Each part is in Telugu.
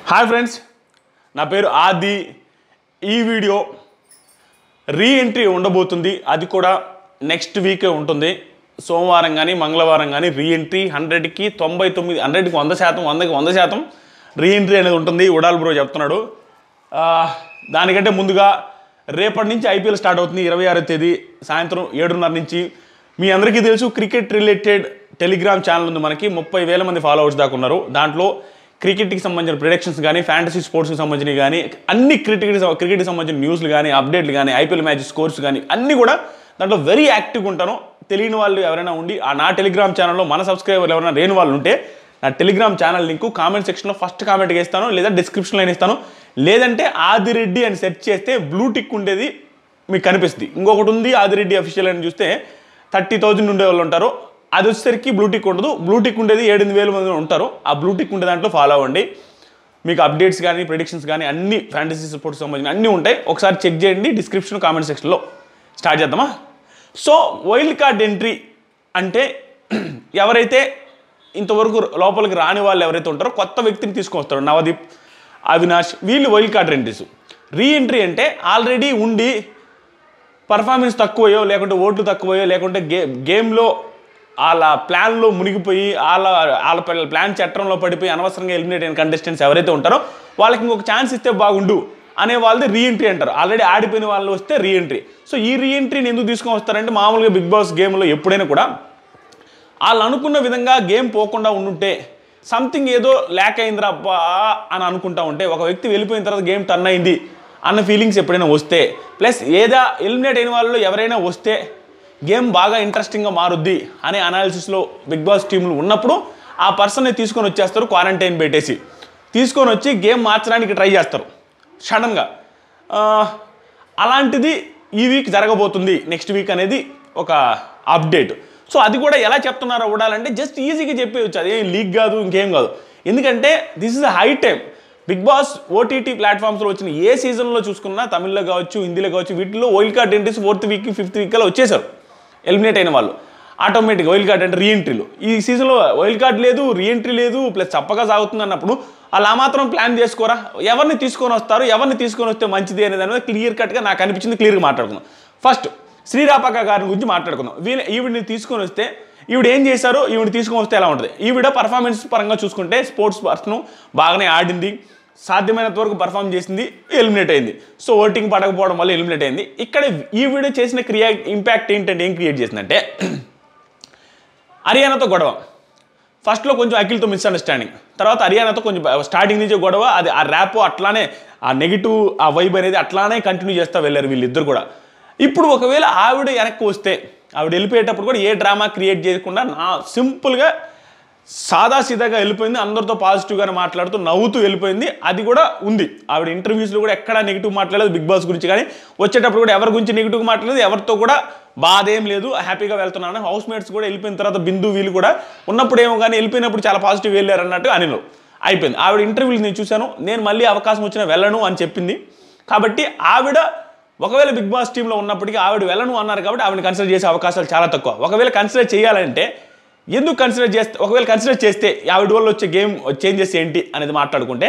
హాయ్ ఫ్రెండ్స్ నా పేరు ఆది ఈ వీడియో రీ ఎంట్రీ ఉండబోతుంది అది కూడా నెక్స్ట్ వీకే ఉంటుంది సోమవారం కానీ మంగళవారం కానీ రీ ఎంట్రీ హండ్రెడ్కి తొంభై తొమ్మిది హండ్రెడ్కి వంద శాతం వందకి వంద శాతం రీ ఎంట్రీ అనేది ఉంటుంది ఉడాల్ బ్రో చెప్తున్నాడు ఆ, దానికంటే ముందుగా రేపటి నుంచి ఐపీఎల్ స్టార్ట్ అవుతుంది ఇరవై ఆరో తేదీ సాయంత్రం ఏడున్నర నుంచి మీ అందరికీ తెలుసు క్రికెట్ రిలేటెడ్ టెలిగ్రామ్ ఛానల్ ఉంది మనకి ముప్పై వేల మంది ఫాలోవర్స్ దాకా ఉన్నారు దాంట్లో క్రికెట్కి సంబంధించిన ప్రిడిక్షన్స్ కానీ ఫ్యాంటసీ స్పోర్ట్స్కి సంబంధించినవి కానీ అన్ని క్రికెట్ క్రికెట్కి సంబంధించిన న్యూస్లు కానీ అప్డేట్లు కానీ ఐపీఎల్ మ్యాచ్ స్కోర్స్ కానీ అన్నీ కూడా దాంట్లో వెరీ యాక్టివ్గా ఉంటాను తెలియని వాళ్ళు ఎవరైనా ఉండి ఆ నా టెలిగ్రామ్ ఛానల్లో మన సబ్స్క్రైబర్లు ఎవరైనా లేని వాళ్ళు ఉంటే నా టెలిగ్రామ్ ఛానల్ లింక్ కామెంట్ సెక్షన్లో ఫస్ట్ కామెంట్గా ఇస్తాను లేదా డిస్క్రిప్షన్లో ఇస్తాను లేదంటే ఆదిరెడ్డి అని సెర్చ్ చేస్తే బ్లూ టిక్ ఉండేది మీకు కనిపిస్తుంది ఇంకొకటి ఉంది ఆదిరెడ్డి అఫీషియల్ అని చూస్తే థర్టీ థౌజండ్ ఉండే వాళ్ళు ఉంటారు అది వచ్చేసరికి బ్లూటిక్ ఉండదు బ్లూటిక్ ఉండేది ఏడెనిమిది వేల మంది ఉంటారు ఆ బ్లూటిక్ ఉండే దాంట్లో ఫాలో అవ్వండి మీకు అప్డేట్స్ కానీ ప్రిడిక్షన్స్ కానీ అన్ని ఫ్యాంటసీ స్పోర్ట్స్ సంబంధించిన అన్నీ ఉంటాయి ఒకసారి చెక్ చేయండి డిస్క్రిప్షన్ కామెంట్ సెక్షన్లో స్టార్ట్ చేద్దామా సో వైల్డ్ కార్డ్ ఎంట్రీ అంటే ఎవరైతే ఇంతవరకు లోపలికి రాని వాళ్ళు ఎవరైతే ఉంటారో కొత్త వ్యక్తిని తీసుకొస్తారు నవదీప్ అవినాష్ వీళ్ళు wild card entries reentry అంటే ఆల్రెడీ ఉండి పర్ఫార్మెన్స్ తక్కువయో లేకుంటే ఓట్లు తక్కువయో లేకుంటే గే గేమ్లో వాళ్ళ ప్లాన్లో మునిగిపోయి వాళ్ళ వాళ్ళ ప్ల- ప్లాన్ చట్టంలో పడిపోయి అనవసరంగా ఎలిమినేట్ అయిన కంటెస్టెంట్స్ ఎవరైతే ఉంటారో వాళ్ళకి ఇంకొక ఛాన్స్ ఇస్తే బాగుండు అనే వాళ్ళది రీ ఎంట్రీ అంటారు ఆల్రెడీ ఆడిపోయిన వాళ్ళు వస్తే రీ ఎంట్రీ సో ఈ రీ ఎంట్రీని ఎందుకు తీసుకొని వస్తారంటే మామూలుగా బిగ్ బాస్ గేమ్లో ఎప్పుడైనా కూడా వాళ్ళు అనుకున్న విధంగా గేమ్ పోకుండా ఉండుంటే సంథింగ్ ఏదో ల్యాక్ అయిందిరా అబ్బా అని అనుకుంటా ఉంటే ఒక వ్యక్తి వెళ్ళిపోయిన తర్వాత గేమ్ టర్న్ అయింది అన్న ఫీలింగ్స్ ఎప్పుడైనా వస్తే ప్లస్ ఏదా ఎలిమినేట్ అయిన వాళ్ళు ఎవరైనా వస్తే గేమ్ బాగా ఇంట్రెస్టింగ్గా మారుద్ది అనే అనాలిసిస్లో బిగ్ బాస్ టీంలు ఉన్నప్పుడు ఆ పర్సన్ని తీసుకొని వచ్చేస్తారు క్వారంటైన్ పెట్టేసి తీసుకొని వచ్చి గేమ్ మార్చడానికి ట్రై చేస్తారు సడన్గా ఆ, అలాంటిది ఈ వీక్ జరగబోతుంది నెక్స్ట్ వీక్ అనేది ఒక అప్డేట్ సో అది కూడా ఎలా చెప్తున్నారో చూడాలంటే జస్ట్ ఈజీగా చెప్పేయచ్చు అదేం లీక్ కాదు ఇంకేం కాదు ఎందుకంటే this is high time Bigg Boss OTT ప్లాట్ఫామ్స్లో వచ్చిన ఏ సీజన్లో చూసుకున్నా తమిళ్లో కావచ్చు హిందీలో కావచ్చు వీటిలో wild card entries fourth week fifth week అలా వచ్చేసారు ఎలిమినేట్ అయిన వాళ్ళు ఆటోమేటిక్గా వైల్డ్ కార్డ్ అంటే రీఎంట్రీలు ఈ సీజన్లో వైల్డ్ కార్డ్ లేదు రీఎంట్రీ లేదు ప్లస్ చప్పగా సాగుతుంది అన్నప్పుడు వాళ్ళు ఆ మాత్రం ప్లాన్ చేసుకోరా ఎవరిని తీసుకొని వస్తారు ఎవరిని తీసుకొని వస్తే మంచిది అనే దాని మీద క్లియర్ కట్గా నాకు అనిపించింది క్లియర్గా మాట్లాడుకుందాం ఫస్ట్ శ్రీరాపక్క గారి గురించి మాట్లాడుకుందాం వీళ్ళ ఈవిడిని తీసుకొని వస్తే ఈవిడ ఏం చేశారో ఈవిడ తీసుకొని వస్తే ఎలా ఉంటుంది ఈవిడ పర్ఫార్మెన్స్ పరంగా చూసుకుంటే స్పోర్ట్స్ పర్సన్ బాగానే ఆడింది సాధ్యమైనంత వరకు పర్ఫామ్ చేసింది ఎలిమినేట్ అయింది సో ఓటింగ్ పడకపోవడం వల్ల ఎలిమినేట్ అయింది ఇక్కడ ఈ వీడియో చేసిన క్రియా ఇంపాక్ట్ ఏంటంటే ఏం క్రియేట్ చేసిందంటే హర్యానాతో గొడవ ఫస్ట్లో కొంచెం అఖిల్తో మిస్అండర్స్టాండింగ్ తర్వాత హర్యానాతో కొంచెం స్టార్టింగ్ నుంచి గొడవ అది ఆ ర్యాప్ అట్లానే ఆ నెగిటివ్ ఆ వైబ్ అనేది అట్లానే కంటిన్యూ చేస్తూ వెళ్ళారు వీళ్ళిద్దరు కూడా ఇప్పుడు ఒకవేళ ఆవిడ వెనక్కి వస్తే ఆవిడ వెళ్ళిపోయేటప్పుడు కూడా ఏ డ్రామా క్రియేట్ చేయకుండా నా సింపుల్గా సాదా సీదాగా వెళ్ళిపోయింది అందరితో పాజిటివ్గానే మాట్లాడుతూ నవ్వుతూ వెళ్ళిపోయింది అది కూడా ఉంది ఆవిడ ఇంటర్వ్యూస్లో కూడా ఎక్కడా నెగిటివ్ మాట్లాడలేదు బిగ్ బాస్ గురించి కానీ వచ్చేటప్పుడు కూడా ఎవరి గురించి నెగిటివ్ మాట్లాడలేదు ఎవరితో కూడా బాధ ఏం లేదు హ్యాపీగా వెళ్తున్నాను హౌస్ మేట్స్ కూడా వెళ్ళిపోయిన తర్వాత బిందు వీళ్ళు కూడా ఉన్నప్పుడు ఏమో కానీ వెళ్ళిపోయినప్పుడు చాలా పాజిటివ్ వెళ్ళారు అన్నట్టు అనిలో అయిపోయింది ఆవిడ ఇంటర్వ్యూలు నేను చూశాను నేను మళ్ళీ అవకాశం వచ్చినా వెళ్ళను అని చెప్పింది కాబట్టి ఆవిడ ఒకవేళ బిగ్ బాస్ టీంలో ఉన్నప్పటికీ ఆవిడ వెళ్ళను అన్నారు కాబట్టి ఆవిడ కన్సిడర్ చేసే అవకాశాలు చాలా తక్కువ ఒకవేళ కన్సిడర్ చేయాలంటే ఎందుకు కన్సిడర్ చేస్తే ఒకవేళ కన్సిడర్ చేస్తే ఆవిడ వల్ల వచ్చే గేమ్ చేంజెస్ ఏంటి అనేది మాట్లాడుకుంటే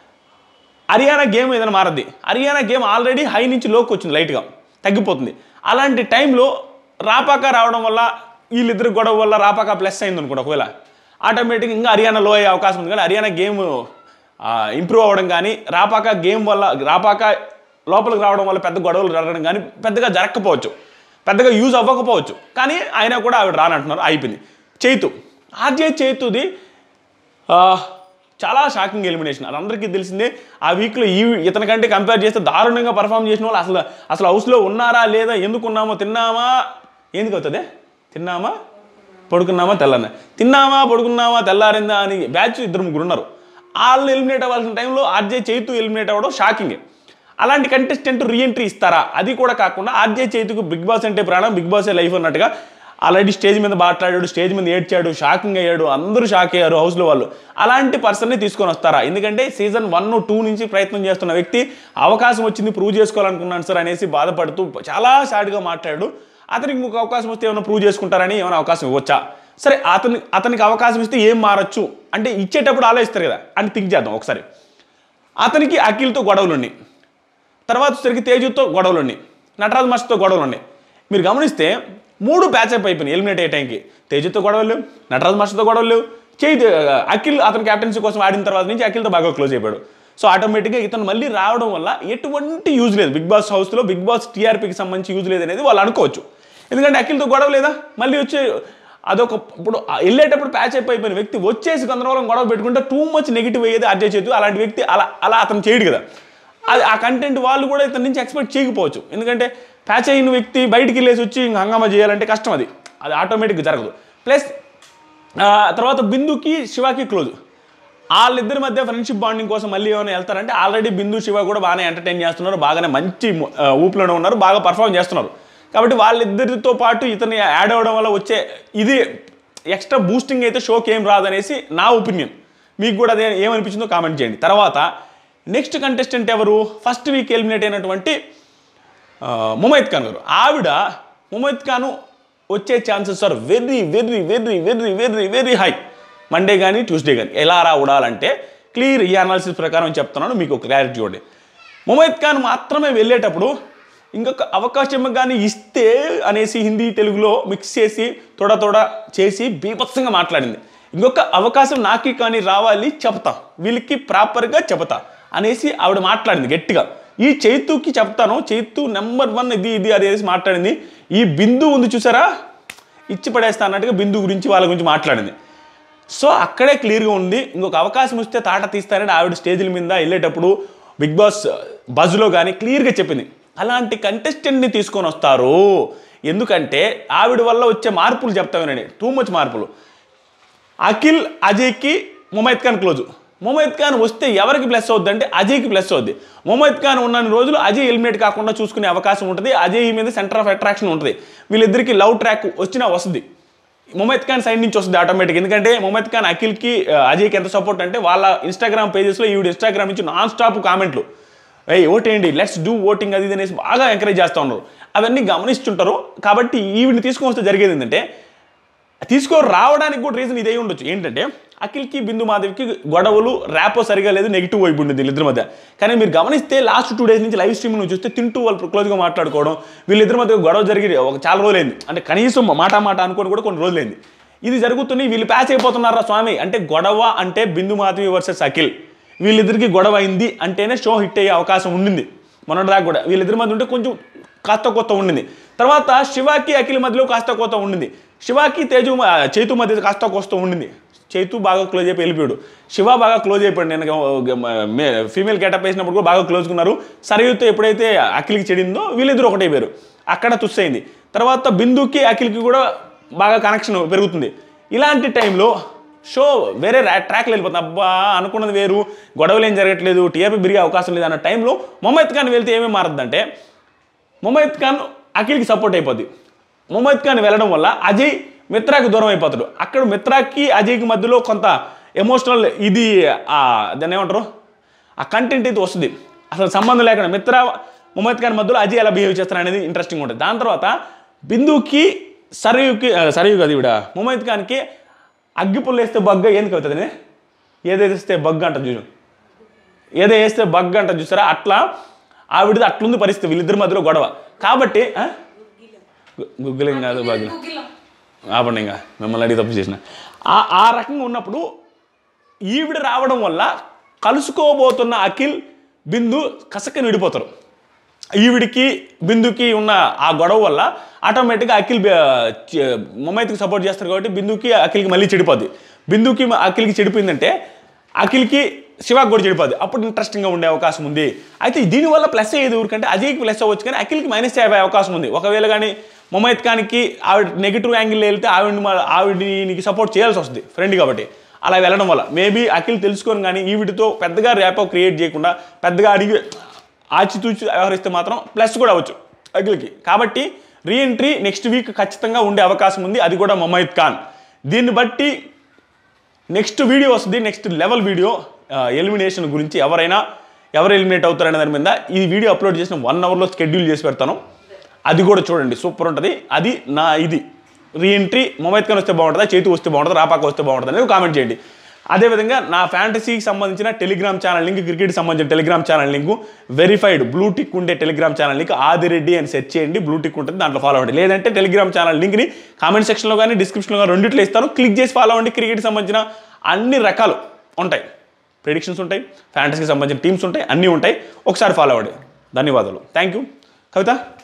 హర్యానా గేమ్ ఏదైనా మారద్ది హర్యానా గేమ్ ఆల్రెడీ హై నుంచి లోకి వచ్చింది లైట్గా తగ్గిపోతుంది అలాంటి టైంలో రాపాక రావడం వల్ల వీళ్ళిద్దరు గొడవ వల్ల రాపాక ప్లస్ అయింది అనుకోండి ఒకవేళ ఆటోమేటిక్గా ఇంకా హర్యానా లో అయ్యే అవకాశం ఉంది కానీ హర్యానా గేమ్ ఇంప్రూవ్ అవ్వడం కానీ రాపాక గేమ్ వల్ల రాపాక లోపలికి రావడం వల్ల పెద్ద గొడవలు జరగడం కానీ పెద్దగా జరగకపోవచ్చు పెద్దగా యూజ్ అవ్వకపోవచ్చు కానీ అయినా కూడా ఆవిడ రానంటున్నారు అయిపోయింది చైతు ఆర్జే చైతుది ఆ, చాలా షాకింగ్ ఎలిమినేషన్ అది అందరికీ తెలిసిందే ఆ వీక్లో ఈ ఇతని కంటే కంపేర్ చేస్తే దారుణంగా పర్ఫామ్ చేసిన వాళ్ళు అసలు అసలు హౌస్లో ఉన్నారా లేదా ఎందుకు ఉన్నామో తిన్నామా ఎందుకు అవుతుంది తిన్నామా పడుకున్నామా తెల్లన్న తిన్నామా పడుకున్నామా తెల్లారిందా అని బ్యాచ్ ఇద్దరు ముగ్గురు ఉన్నారు వాళ్ళు ఎలిమినేట్ అవ్వాల్సిన టైంలో ఆర్జే చైతు ఎలిమినేట్ అవ్వడం షాకింగ్ అలాంటి కంటెస్టెంట్ రీఎంట్రీ ఇస్తారా అది కూడా కాకుండా ఆర్జే చైతుకు బిగ్ బాస్ అంటే ప్రాణం బిగ్ బాసే లైఫ్ అన్నట్టుగా ఆల్రెడీ స్టేజ్ మీద మాట్లాడాడు స్టేజ్ మీద ఏడ్చాడు షాకింగ్ అయ్యాడు అందరూ షాక్ అయ్యారు హౌస్లో వాళ్ళు అలాంటి పర్సన్ని తీసుకొని వస్తారా ఎందుకంటే సీజన్ వన్ టూ నుంచి ప్రయత్నం చేస్తున్న వ్యక్తి అవకాశం వచ్చింది ప్రూవ్ చేసుకోవాలనుకున్నాను సార్ అనేసి బాధపడుతూ చాలా సాడ్గా మాట్లాడాడు అతనికి ఇంకొక అవకాశం వస్తే ఏమైనా ప్రూవ్ చేసుకుంటారని ఏమైనా అవకాశం ఇవ్వచ్చా సరే అతని అతనికి అవకాశం ఇస్తే ఏం మారచ్చు అంటే ఇచ్చేటప్పుడు ఆలోచిస్తారు కదా అని థింక్ చేద్దాం ఒకసారి అతనికి అఖిల్తో గొడవలు ఉన్నాయి తర్వాత వచ్చేసరికి తేజుతో గొడవలు ఉన్నాయి నటరాజ్ మాస్టర్తో గొడవలు ఉన్నాయి మీరు గమనిస్తే మూడు ప్యాచప్ అయిపోయినాయి ఎలిమినేట్ అయ్యే టైంకి తేజుతో గొడవలు లేవు నటరాజ్ మాస్టర్తో గొడవలు లేవు చేయి అఖిల్ అతని క్యాప్టెన్సీ కోసం ఆడిన తర్వాత నుంచి అఖిల్తో బాగా క్లోజ్ అయిపోయాడు సో ఆటోమేటిక్గా ఇతను మళ్ళీ రావడం వల్ల ఎటువంటి యూజ్ లేదు బిగ్ బాస్ హౌస్లో బిగ్ బాస్ టీఆర్పీకి సంబంధించి యూజ్ లేదు అనేది వాళ్ళు అనుకోవచ్చు ఎందుకంటే అఖిల్తో గొడవ లేదా మళ్ళీ వచ్చే అదొక ఇప్పుడు ఆ వెళ్ళేటప్పుడు ప్యాచ్ అప్ అయిపోయిన వ్యక్తి వచ్చేసి గందరగోళం గొడవ పెట్టుకుంటే టూ మచ్ నెగిటివ్ అయ్యేది అడ్జస్ట్ చేతు అలాంటి వ్యక్తి అలా అలా అతను చేయడు కదా అది ఆ కంటెంట్ వాళ్ళు కూడా ఇతని నుంచి ఎక్స్పెక్ట్ చేయకపోవచ్చు ఎందుకంటే ప్యాచ్ అయిన వ్యక్తి బయటికి వెళ్ళేసి వచ్చి ఇంక హంగామా చేయాలంటే కష్టం అది అది ఆటోమేటిక్గా జరగదు ప్లస్ తర్వాత బిందుకి శివాకి క్లోజ్ వాళ్ళిద్దరి మధ్య ఫ్రెండ్షిప్ బాండింగ్ కోసం మళ్ళీ ఏమైనా వెళ్తారంటే ఆల్రెడీ బిందు శివ కూడా బాగానే ఎంటర్టైన్ చేస్తున్నారు బాగానే మంచి ఆ, ఊపులోనే ఉన్నారు బాగా పర్ఫామ్ చేస్తున్నారు కాబట్టి వాళ్ళిద్దరితో పాటు ఇతని యాడ్ అవ్వడం వల్ల వచ్చే ఇది ఎక్స్ట్రా బూస్టింగ్ అయితే షోకి ఏం రాదనేసి నా ఒపీనియన్ మీకు కూడా అదే ఏమనిపించిందో కామెంట్ చేయండి తర్వాత నెక్స్ట్ కంటెస్టెంట్ ఎవరు ఫస్ట్ వీక్ ఎలిమినేట్ అయినటువంటి ఆ, ముమైత్ ఖాన్ గారు ఆవిడ ముమైత్ ఖాన్ వచ్చే chances are very very very very very very high Monday కానీ ట్యూస్డే కానీ ఎలా రా ఉడాలంటే క్లియర్ ఈ అనాలిసిస్ ప్రకారం చెప్తున్నాను మీకు క్లారిటీ చూడండి ముమైత్ ఖాన్ మాత్రమే వెళ్ళేటప్పుడు ఇంకొక అవకాశం కానీ ఇస్తే అనేసి హిందీ తెలుగులో మిక్స్ చేసి తోడ తోడ చేసి బీభత్సంగా మాట్లాడింది ఇంకొక అవకాశం నాకి కానీ రావాలి చెప్తా వీళ్ళకి ప్రాపర్గా చెబుతా అనేసి ఆవిడ మాట్లాడింది గట్టిగా ఈ చైతుకి చెప్తాను చైతు నెంబర్ వన్ ఇది ఇది అనేసి మాట్లాడింది ఈ బిందు ఉంది చూసారా ఇచ్చి పడేస్తా అన్నట్టుగా బిందు గురించి వాళ్ళ గురించి మాట్లాడింది సో అక్కడే క్లియర్గా ఉంది ఇంకొక అవకాశం వస్తే తాట తీస్తారని ఆవిడ స్టేజ్ల మీద వెళ్ళేటప్పుడు బిగ్ బాస్ బజ్లో కానీ క్లియర్గా చెప్పింది అలాంటి కంటెస్టెంట్ని తీసుకొని వస్తారు ఎందుకంటే ఆవిడ వల్ల వచ్చే మార్పులు చెప్తామేనండి టూ మచ్ మార్పులు అఖిల్ అజయ్కి ముమైత్ ఖాన్ క్లోజ్ ముమైత్ ఖాన్ వస్తే ఎవరికి ప్లస్ అవుద్ది అంటే అజయ్కి ప్లస్ అవుద్ది ముమైత్ ఖాన్ ఉన్న రోజులు అజయ్ ఎలిమినేట్ కాకుండా చూసుకునే అవకాశం ఉంటుంది అజయ్ మీద సెంటర్ ఆఫ్ అట్రాక్షన్ ఉంటుంది వీళ్ళిద్దరికి లవ్ ట్రాక్ వచ్చినా వస్తుంది ముమైత్ ఖాన్ సైడ్ నుంచి వస్తుంది ఆటోమేటిక్ ఎందుకంటే ముమైత్ ఖాన్ అఖిల్కి ఆ, అజయ్కి ఎంత సపోర్ట్ అంటే వాళ్ళ ఇన్స్టాగ్రామ్ పేజెస్లో ఈవిడ ఇన్స్టాగ్రామ్ నుంచి నాన్ స్టాప్ కామెంట్లు ఏయ్ ఓటేయండి లెట్స్ డూ ఓటింగ్ అది ఇది అనేసి బాగా ఎంకరేజ్ చేస్తూ ఉన్నారు అవన్నీ గమనిస్తుంటారు కాబట్టి ఈవిడిని తీసుకొని వస్తే జరిగేది ఏంటంటే తీసుకొని రావడానికి కూడా రీజన్ ఇదే ఉండొచ్చు ఏంటంటే అఖిల్కి బిందు మాధవ్కి గొడవలు ర్యాపో సరిగా లేదు నెగిటివ్ వైపు ఉండేది వీళ్ళిద్దరి మధ్య కానీ మీరు గమనిస్తే లాస్ట్ టూ డేస్ నుంచి లైవ్ స్ట్రీమ్ నుంచి చూస్తే తింటూ వాళ్ళు క్లోజ్గా మాట్లాడుకోవడం వీళ్ళిద్దరి మధ్య గొడవ జరిగి ఒక చాలా రోజులైంది అంటే కనీసం మాట మాట అనుకొని కూడా కొన్ని రోజులైంది ఇది జరుగుతుంది వీళ్ళు ప్యాచ్ అయిపోతున్నారా స్వామి అంటే గొడవ అంటే బిందు మాధవి వర్సెస్ అఖిల్ వీళ్ళిద్దరికి గొడవ అయింది అంటేనే షో హిట్ అయ్యే అవకాశం ఉండింది మొన్నటిదాకా కూడా వీళ్ళిద్దరి మధ్య ఉంటే కొంచెం కాస్త కొత్త ఉండింది తర్వాత శివాకి అఖిల్ మధ్యలో కాస్త కొత్త ఉండింది శివాకి తేజు మ- చైతు మధ్య కాస్త కొత్త ఉండింది చైతు బాగా క్లోజ్ అయిపోయి వెళ్ళిపోయాడు శివ బాగా క్లోజ్ అయిపోయాడు నేను ఫీమేల్ గెటప్ వేసినప్పుడు కూడా బాగా క్లోజ్ ఉన్నారు సరయుతో ఎప్పుడైతే అఖిల్కి చెడిందో వీళ్ళిద్దరు ఒకటైపోయారు అక్కడ తుస్ అయింది తర్వాత బిందుకి అఖిల్కి కూడా బాగా కనెక్షన్ పెరుగుతుంది ఇలాంటి టైంలో షో వేరే ట్రాక్లో వెళ్ళిపోతుంది అబ్బా అనుకున్నది వేరు గొడవలు ఏం జరగట్లేదు టీఆర్పీ పెరిగే అవకాశం లేదు అన్న టైంలో మొహమ్మద్ ఖాన్ వెళ్తే ఏమేమి మారద్దంటే మొహమ్మద్ ఖాన్ అఖిల్కి సపోర్ట్ అయిపోద్ది మొహమ్మద్ ఖాన్ వెళ్ళడం వల్ల అజయ్ మిత్రాకి దూరం అయిపోతాడు అక్కడ మిత్రాకి అజయ్కి మధ్యలో కొంత ఎమోషనల్ ఇది ఆ, దాన్ని ఏమంటారు ఆ కంటెంట్ అయితే వస్తుంది అసలు సంబంధం లేకుండా మిత్ర మొహమ్మద్ ఖాన్ మధ్యలో అజయ్ ఎలా బిహేవ్ చేస్తారు అనేది ఇంట్రెస్టింగ్ ఉంటుంది దాని తర్వాత బిందుకి సరయుకి ఆ, సరయు కదా ఈవిడ మొహమ్మద్ ఖాన్కి అగ్గిపుల్లు వేస్తే బగ్గ ఎందుకు అవుతుంది ఏదైతే వేస్తే బగ్గ అంట చూడు ఏదో వేస్తే బగ్ అంట చూసారా అట్లా ఆవిడది అట్లుంది పరిస్థితి వీళ్ళిద్దరి మధ్యలో గొడవ కాబట్టి ఆ? గు- గుగ్గిలం కాదు బగ్ ఆపండి ఇంకా మిమ్మల్ని అడిగి తప్పు చేసిన ఆ ఆ రకంగా ఉన్నప్పుడు ఈవిడ రావడం వల్ల కలుసుకోబోతున్న అఖిల్ బిందు కసక్కని విడిపోతారు ఈవిడికి బిందుకి ఉన్న ఆ గొడవ వల్ల ఆటోమేటిక్గా అఖిల్ మొమ్మైత్కి సపోర్ట్ చేస్తారు కాబట్టి బిందుకి అఖిల్కి మళ్ళీ చెడిపోద్ది బిందుకి అఖిల్కి చెడిపోయిందంటే అఖిల్కి శివాకి కూడా చెడిపోద్ది అప్పుడు ఇంట్రెస్టింగ్గా ఉండే అవకాశం ఉంది అయితే దీనివల్ల ప్లస్ అయ్యేది ఊరికంటే అజయ్కి ప్లస్ అవ్వచ్చు కానీ అఖిల్కి మైనస్ అయ్యే అవకాశం ఉంది ఒకవేళ కానీ మొమైత్ ఖాన్కి ఆవిడ నెగిటివ్ యాంగిల్ వెళ్తే ఆవిడని మ- ఆవిడని నీకు సపోర్ట్ చేయాల్సి వస్తుంది ఫ్రెండ్ కాబట్టి అలా వెళ్ళడం వల్ల మేబీ అఖిల్ తెలుసుకొని కానీ ఈవిడితో పెద్దగా ర్యాపో క్రియేట్ చేయకుండా పెద్దగా అడిగి ఆచితూచి వ్యవహరిస్తే మాత్రం ప్లస్ కూడా అవ్వచ్చు అఖిల్కి కాబట్టి రీఎంట్రీ నెక్స్ట్ వీక్ ఖచ్చితంగా ఉండే అవకాశం ఉంది అది కూడా మొమైత్ ఖాన్ దీన్ని బట్టి నెక్స్ట్ వీడియో వస్తుంది నెక్స్ట్ లెవెల్ వీడియో ఎలిమినేషన్ గురించి ఎవరైనా ఎవరు ఎలిమినేట్ అవుతారనే దాని మీద ఈ వీడియో అప్లోడ్ చేసిన వన్ అవర్లో షెడ్యూల్ చేసి పెడతాను అది కూడా చూడండి సూపర్ ఉంటుంది అది నా ఇది రీఎంట్రీ మొమైత్ ఖాన్ వస్తే బాగుంటుందా చేతు వస్తే బాగుంటుందా రాపాక వస్తే బాగుంటుంది అనేది కామెంట్ చేయండి అదేవిధంగా నా ఫ్యాంటసీకి సంబంధించిన టెలిగ్రామ్ ఛానల్ లింక్ క్రికెట్కి సంబంధించిన Telegram channel link verified blue tick ఉండే టెలిగ్రామ్ ఛానల్ లింక్ ఆదిరెడ్డి అని సెర్చ్ చేయండి బ్లూ టిక్ ఉంటుంది దాంట్లో ఫాలో అవ్వండి లేదంటే టెలిగ్రామ్ ఛానల్ లింక్ని కామెంట్ సెక్షన్లో కానీ డిస్క్రిప్షన్లో కానీ రెండిట్లో ఇస్తాను క్లిక్ చేసి ఫాలో అవ్వండి క్రికెట్కి సంబంధించిన అన్ని రకాలు ఉంటాయి ప్రిడిక్షన్స్ ఉంటాయి ఫ్యాంటసీకి సంబంధించిన టీమ్స్ ఉంటాయి అన్నీ ఉంటాయి ఒకసారి ఫాలో అవ్వండి ధన్యవాదాలు థ్యాంక్ యూ కవిత